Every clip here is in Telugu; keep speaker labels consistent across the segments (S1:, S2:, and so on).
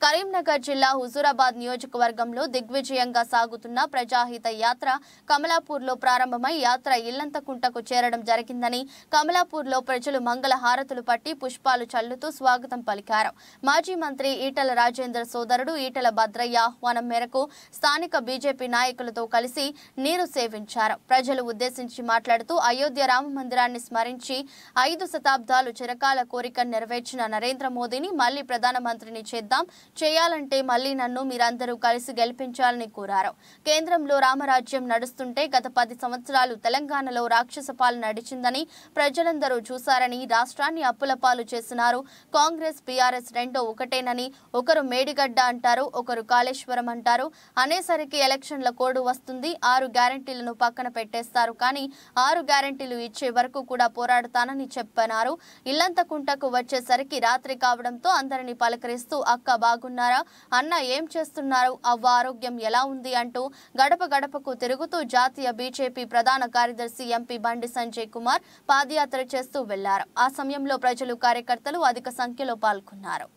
S1: కరీంనగర్ జిల్లా హుజూరాబాద్ నియోజకవర్గంలో దిగ్విజయంగా సాగుతున్న ప్రజాహిత యాత్ర కమలాపూర్లో ప్రారంభమై యాత్ర ఇల్లంతకుంటకు చేరడం జరిగిందని కమలాపూర్లో ప్రజలు మంగళ హారతులు పట్టి పుష్పాలు చల్లుతూ స్వాగతం పలికారు మాజీ మంత్రి ఈటల రాజేందర్ సోదరుడు ఈటల భద్రయ్య ఆహ్వానం మేరకు స్థానిక బీజేపీ నాయకులతో కలిసి నీరు సేవించారు ప్రజలు ఉద్దేశించి మాట్లాడుతూ అయోధ్య రామ మందిరాన్ని స్మరించి ఐదు శతాబ్దాలు చిరకాల కోరిక నెరవేర్చిన నరేంద్ర మోదీని మళ్లీ ప్రధానమంత్రిని చేద్దాం చేయాలంటే మళ్లీ నన్ను మీరందరూ కలిసి గెలిపించాలని కోరారు కేంద్రంలో రామరాజ్యం నడుస్తుంటే గత పది సంవత్సరాలు తెలంగాణలో రాక్షస పాలన నడిచిందని ప్రజలందరూ చూశారని రాష్ట్రాన్ని అప్పుల పాలు చేసినారు కాంగ్రెస్ బీఆర్ఎస్ రెండో ఒకటేనని ఒకరు మేడిగడ్డ అంటారు ఒకరు కాళేశ్వరం అంటారు అనేసరికి ఎలక్షన్ల కోడ్ వస్తుంది ఆరు గ్యారంటీలను పక్కన పెట్టేస్తారు కానీ ఆరు గ్యారంటీలు ఇచ్చే వరకు కూడా పోరాడతానని చెప్పన్నారు ఇల్లంతకుంటకు వచ్చేసరికి రాత్రి కావడంతో అందరినీ పలకరిస్తూ అక్క బాగున్నారా అన్న ఏం చేస్తున్నారు అవ్వ ఆరోగ్యం ఎలా ఉంది అంటూ గడప గడపకు తిరుగుతూ జాతీయ బీజేపీ ప్రధాన కార్యదర్శి ఎంపీ బండి సంజయ్ కుమార్ పాదయాత్ర చేస్తూ వెళ్లారు ఆ సమయంలో ప్రజలు కార్యకర్తలు అధిక సంఖ్యలో పాల్గొన్నారు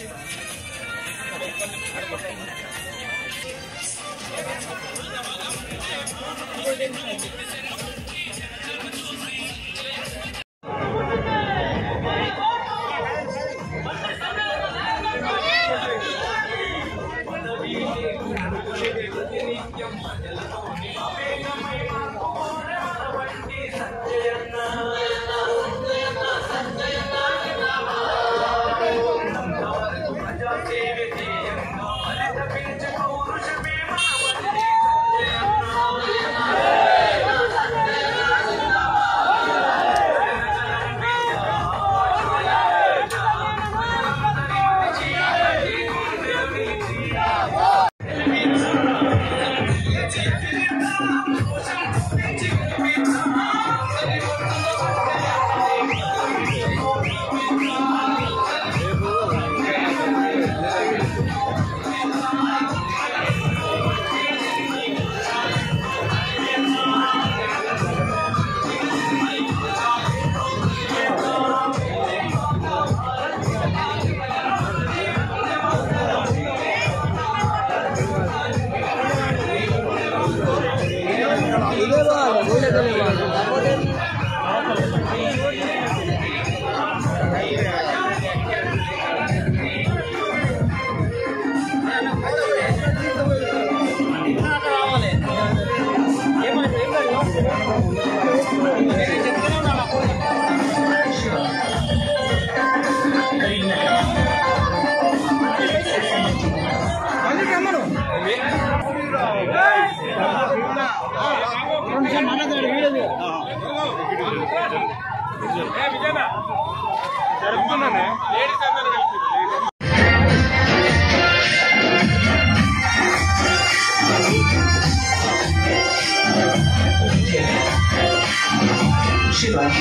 S2: Shiva.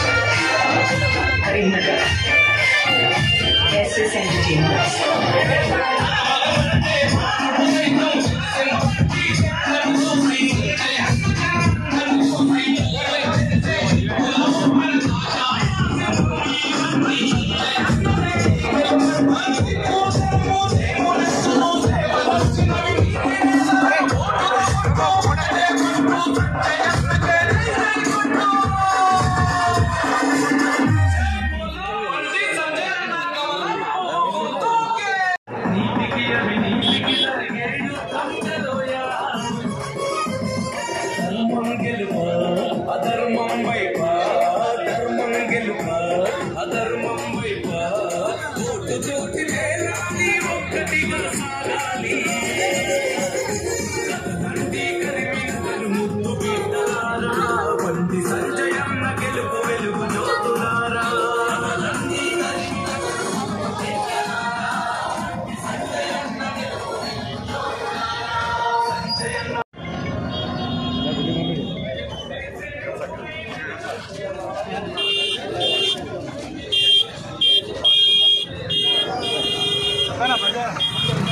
S2: Karimnagar. SS Entertainment.
S3: ధర్మం గెలుప అధర్మం వైప ధర్మం గెలుప అధర్మం వైప ఓటు జ్యోతి వేలాలి ఒక్కటిగా సాగాలి తండ్రి కరిమిద్దరు ముద్దు బిడ్డలారా బండి సర్వ